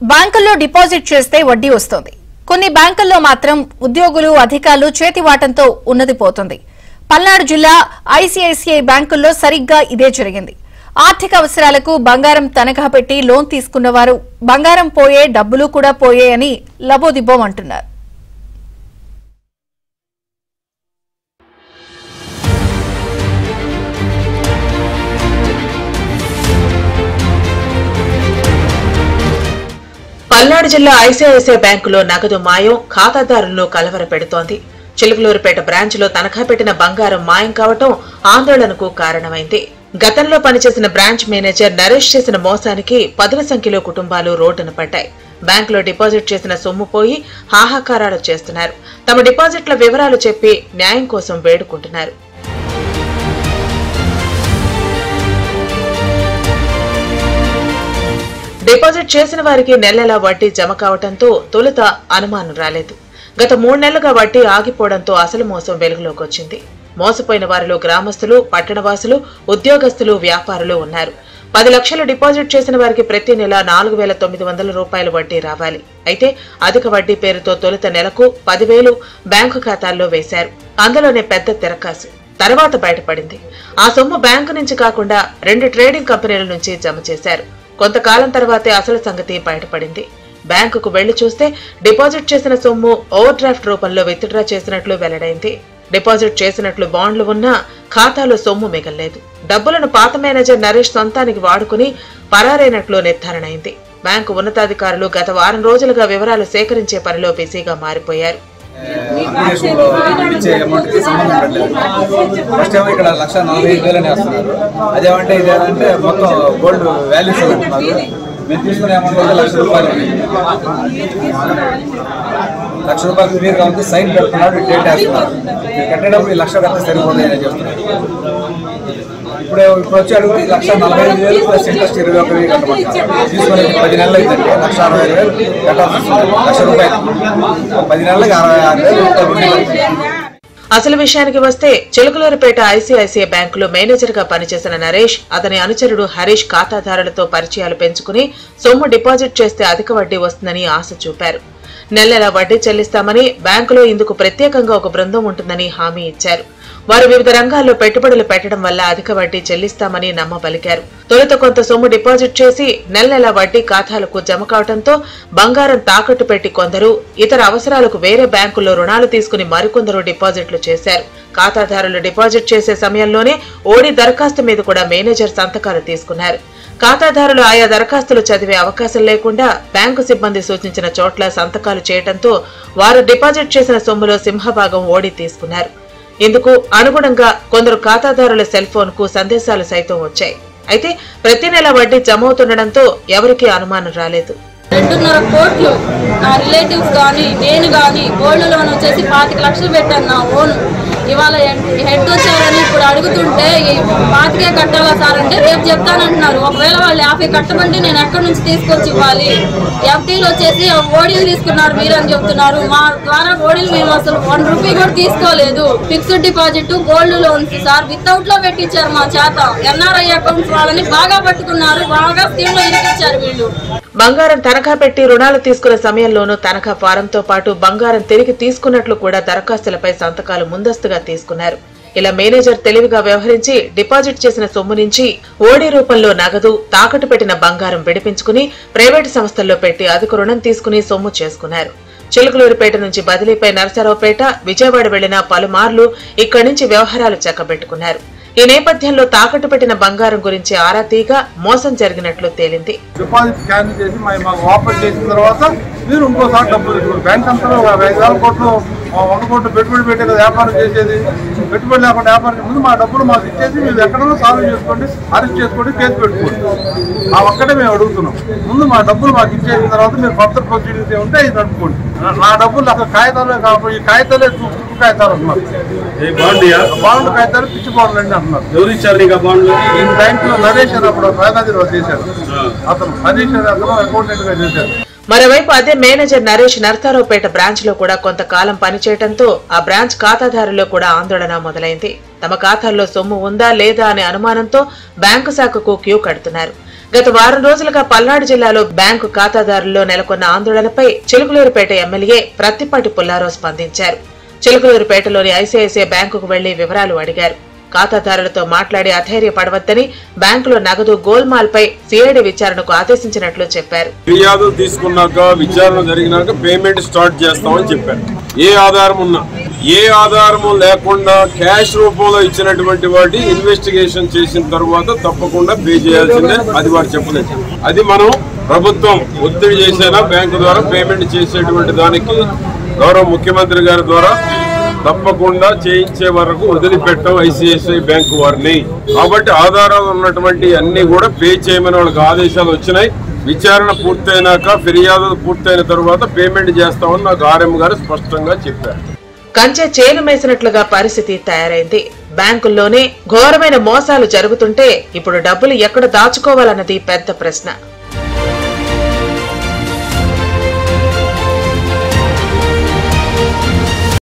బ్యాంకుల్లో డిపాజిట్ చేస్తే వడ్డీ వస్తోంది కొన్ని బ్యాంకుల్లో మాత్రం ఉద్యోగులు అధికారులు చేతివాటంతో ఉన్నది పోతుంది పల్నాడు జిల్లా ఐసీఐసీఐ బ్యాంకుల్లో సరిగ్గా ఇదే జరిగింది ఆర్థిక అవసరాలకు బంగారం తనఖా పెట్టి లోన్ తీసుకున్నవారు బంగారం పోయే డబ్బులు కూడా పోయే అని లబోదిబ్బోం అంటున్నారు పల్నాడు జిల్లా ఐసిఐసిఐ బ్యాంకులో నగదు మాయం ఖాతాదారులను కలవర పెడుతోంది చిలుకలూరుపేట బ్రాంచ్లో తనఖా పెట్టిన బంగారం మాయం కావటం ఆందోళనకు కారణమైంది గతంలో పనిచేసిన బ్రాంచ్ మేనేజర్ నరేష్ చేసిన మోసానికి పదుల సంఖ్యలో కుటుంబాలు రోడ్డున పడ్డాయి బ్యాంకులో డిపాజిట్ చేసిన సొమ్ము పోయి హాహాకారాలు చేస్తున్నారు తమ డిపాజిట్ల వివరాలు చెప్పి న్యాయం కోసం వేడుకుంటున్నారు డిపాజిట్ చేసిన వారికి నెలలా వడ్డీ జమ కావడంతో తొలుత అనుమానం రాలేదు గత మూడు నెలలుగా వడ్డీ ఆగిపోవడంతో అసలు మోసం వెలుగులోకి వచ్చింది మోసపోయిన వారిలో గ్రామస్తులు పట్టణవాసులు ఉద్యోగస్తులు వ్యాపారులు ఉన్నారు పది లక్షలు డిపాజిట్ చేసిన వారికి ప్రతి నెల నాలుగు వేల తొమ్మిది వందల రూపాయల వడ్డీ రావాలి అయితే అధిక వడ్డీ పేరుతో తొలుత నెలకు పదివేలు బ్యాంకు ఖాతాల్లో వేశారు అందులోనే పెద్ద తిరకాసు తర్వాత బయటపడింది ఆ సొమ్ము బ్యాంకు నుంచి కాకుండా రెండు ట్రేడింగ్ కంపెనీల నుంచి జమ చేశారు కొంతకాలం తర్వాతే అసలు సంగతి బయటపడింది బ్యాంకుకు వెళ్లి చూస్తే డిపాజిట్ చేసిన సొమ్ము ఓవర్ డ్రాఫ్ట్ రూపంలో విత్డ్రా చేసినట్లు వెల్లడైంది డిపాజిట్ చేసినట్లు బాండ్లు ఉన్నా ఖాతాలో సొమ్ము మిగల్లేదు డబ్బులను పాత మేనేజర్ నరేష్ సొంతానికి వాడుకుని పరారైనట్లు నిర్ధారణ అయింది బ్యాంకు ఉన్నతాధికారులు గత వారం రోజులుగా వివరాలు సేకరించే పనిలో బిజీగా మారిపోయారు అప్లికేషన్లో ఇచ్చే అమౌంట్కి సంబంధం పెట్టలేదు ఫస్ట్ ఏమో ఇక్కడ లక్ష నలభై ఐదు వేలని వేస్తున్నారు అదేమంటే ఇదేమంటే మొత్తం గోల్డ్ వాల్యూస్ అంటున్నారు మేము తీసుకునే అమౌంట్ అయితే లక్ష రూపాయలు లక్ష రూపాయలు క్లియర్గా ఉంది సైన్ పెడుతున్నాడు డేట్ వేస్తున్నారు మీరు కట్టేటప్పుడు ఈ లక్ష కడితే సరిపోతుంది అని చెప్తున్నారు ఇప్పుడు ఇప్పుడు వచ్చి అడుగు లక్ష నలభై ఐదు వేలు ప్లస్ ఇంట్రెస్ట్ ఇరవై ఒక వేలు కట్టమంటారు తీసుకొని పది నెలలు అవుతుంది లక్ష అరవై ఐదు వేలు కట్టాల్సి వస్తుంది లక్ష రూపాయలు పది నెలలకి అరవై ఆరు వేలు రూపాయలు వడ్డీ కట్టాలి. అసలు విషయానికి వస్తే చిలుకలూరుపేట ఐసీఐసీఐ బ్యాంకులో మేనేజర్ గా పనిచేసిన నరేష్ అతని అనుచరుడు హరీష్ ఖాతాదారులతో పరిచయాలు పెంచుకుని సొమ్ము డిపాజిట్ చేస్తే అధిక వడ్డీ వస్తుందని ఆశ చూపారు నెలల వడ్డీ చెల్లిస్తామని బ్యాంకులో ఇందుకు ప్రత్యేకంగా ఒక బృందం ఉంటుందని హామీ ఇచ్చారు వారు వివిధ రంగాల్లో పెట్టుబడులు పెట్టడం వల్ల అధిక వడ్డీ చెల్లిస్తామని నమ్మబలికారు తొలుత కొంత సొమ్ము డిపాజిట్ చేసి నెల నెల వడ్డీ ఖాతాలకు జమ కావడంతో బంగారం తాకట్టు పెట్టి కొందరు ఇతర అవసరాలకు వేరే బ్యాంకుల్లో రుణాలు తీసుకుని మరికొందరు డిపాజిట్లు చేశారు ఖాతాదారులు డిపాజిట్ చేసే సమయంలోనే ఓడి దరఖాస్తు మీద కూడా మేనేజర్ సంతకాలు తీసుకున్నారు ఖాతాదారులు ఆయా దరఖాస్తులు చదివే అవకాశం లేకుండా బ్యాంకు సిబ్బంది సూచించిన చోట్ల సంతకాలు చేయడంతో వారు డిపాజిట్ చేసిన సొమ్ములో సింహభాగం ఓడి తీసుకున్నారు ఇందుకు అనుగుణంగా కొందరు ఖాతాదారుల సెల్ ఫోన్ కు సందేశాలు సైతం వచ్చాయి అయితే ప్రతి నెల వడ్డీ జమ అవుతుండడంతో ఎవరికీ అనుమానం రాలేదు రెండున్నర కోట్లు నా రిలేటివ్స్ కానీ నేను కానీ గోల్డ్ లోన్ వచ్చేసి పాతిక లక్షలు పెట్టాను నా ఓన్ ఇవాళ హెడ్ వచ్చారని ఇప్పుడు అడుగుతుంటే ఈ పాతికే కట్టాలా సార్ అంటే రేపు చెప్తానంటున్నారు ఒకవేళ వాళ్ళు యాభై కట్టమంటే నేను ఎక్కడి నుంచి తీసుకొచ్చి ఇవ్వాలి ఎఫ్టీలు వచ్చేసి ఓడీలు తీసుకున్నారు మీరు అని చెప్తున్నారు మా ద్వారా ఓడీలు మేము అసలు వన్ రూపీ కూడా తీసుకోలేదు fixed deposit gold loans sir without లో పెట్టించారు మా చేత ఎన్ఆర్ఐ అకౌంట్స్ వాళ్ళని బాగా పట్టుకున్నారు బాగా స్కీమ్ లో ఇరికిచ్చారు వీళ్ళు బంగారం తనఖా పెట్టి రుణాలు తీసుకున్న సమయంలోనూ తనఖా ఫారంతో పాటు బంగారం తిరిగి తీసుకున్నట్లు కూడా దరఖాస్తులపై సంతకాలు ముందస్తుగా తీసుకున్నారు ఇలా మేనేజర్ తెలివిగా వ్యవహరించి డిపాజిట్ చేసిన సొమ్ము నుంచి ఓడీ రూపంలో నగదు తాకట్టు పెట్టిన బంగారం విడిపించుకుని ప్రైవేటు సంస్థల్లో పెట్టి అధిక రుణం తీసుకుని సొమ్ము చేసుకున్నారు చిలుకలూరుపేట నుంచి బదిలీపై నరసరావుపేట విజయవాడ వెళ్లిన పలుమార్లు ఇక్కడి నుంచి వ్యవహారాలు చక్కబెట్టుకున్నారు ఈ నేపథ్యంలో తాకట్టు పెట్టిన బంగారం గురించి ఆరా తీగా మోసం జరిగినట్లు తేలింది డిపాజిట్ క్యాన్సిల్ చేసి మరి మాకు వాపస్ చేసిన తర్వాత మీరు ఇంకోసారి డబ్బులు తీసుకోండి బ్యాంక్ అంతా ఒక ఐదు వేల కోట్లు ఆ వంద కోట్లు పెట్టుబడి పెట్టే కదా వ్యాపారం చేసేది పెట్టుబడి లేకుండా వ్యాపారం చేసే ముందు మా డబ్బులు మాకు ఇచ్చేసి మీరు ఎక్కడైనా సాల్వ్ చేసుకోండి అరెస్ట్ చేసుకోండి కేసు పెట్టుకోండి ఆ ఒక్కటే మేము అడుగుతున్నాం ముందు మా డబ్బులు మాకు ఇచ్చేసిన తర్వాత మీరు ఫర్దర్ ప్రొసీడింగ్స్ ఏముంటే ఇది నడుపుకోండి నా- నా డబ్బులు అసలు కాగితాలే కాబట్టి ఈ కాగితాలే తుప్పు కాగితాలు అంటున్నారు ఏ బాండియా బాండ్ కాగితాలు పిచ్చి బాండ్లు అండి అంటున్నారు ఎవరు ఇచ్చారు నీకు ఆ బాండ్లు ఈ బ్యాంక్ లో నరేష్ అని అప్పుడు మేనేజర్ చేశాడు అతను హరీష్ అని అతను అకౌంటెంట్ గా చేశాడు మరోవైపు అదే మేనేజర్ నరేష్ నరసరావుపేట బ్రాంచ్ లో కూడా కొంతకాలం పనిచేయడంతో ఆ బ్రాంచ్ ఖాతాదారుల్లో కూడా ఆందోళన మొదలైంది తమ ఖాతాల్లో సొమ్ము ఉందా లేదా అనే అనుమానంతో బ్యాంకు శాఖకు క్యూ కడుతున్నారు గత వారం రోజులుగా పల్నాడు జిల్లాలో బ్యాంకు ఖాతాదారుల్లో నెలకొన్న ఆందోళనపై చిలుకలూరుపేట ఎమ్మెల్యే ప్రత్తిపాటి పుల్లారావు స్పందించారు చిలుకలూరుపేటలోని ఐసిఐసిఐ బ్యాంకుకు వెళ్లి వివరాలు అడిగారు ఖాతాదారులతో మాట్లాడి అధైర్యపడవద్దని బ్యాంకులో నగదు గోల్మాల్ పై సిఐడి విచారణకు ఆదేశించినట్లు చెప్పారు ఫిర్యాదు తీసుకున్నాక విచారణ జరిగినాక పేమెంట్ స్టార్ట్ చేస్తామని చెప్పారు ఏ ఆధారం ఉన్నా ఏ ఆధారము లేకుండా క్యాష్ రూపంలో ఇచ్చినటువంటి వాటి ఇన్వెస్టిగేషన్ చేసిన తర్వాత తప్పకుండా పే చేయాల్సిందే అది వారు చెప్పలేదు అది మనం ప్రభుత్వం ఒత్తిడి చేసేలా బ్యాంకు ద్వారా పేమెంట్ చేసేటువంటి దానికి గౌరవ ముఖ్యమంత్రి గారి ద్వారా తప్పకుండా చేయించే వరకు వదిలిపెట్టం ఐసిఐసిఐ బ్యాంకు వారిని కాబట్టి ఆధారాలు ఉన్నటువంటి అన్ని కూడా పే చేయమని వాళ్ళకి ఆదేశాలు వచ్చినాయి విచారణ పూర్తయినాక ఫిర్యాదులు పూర్తయిన తర్వాత పేమెంట్ చేస్తామని నాకు ఆర్ఎం గారు స్పష్టంగా చెప్పారు కంచె చేను మేసినట్లుగా పరిస్థితి తయారైంది బ్యాంకుల్లోనే ఘోరమైన మోసాలు జరుగుతుంటే ఇప్పుడు డబ్బులు ఎక్కడ దాచుకోవాలన్నది పెద్ద ప్రశ్న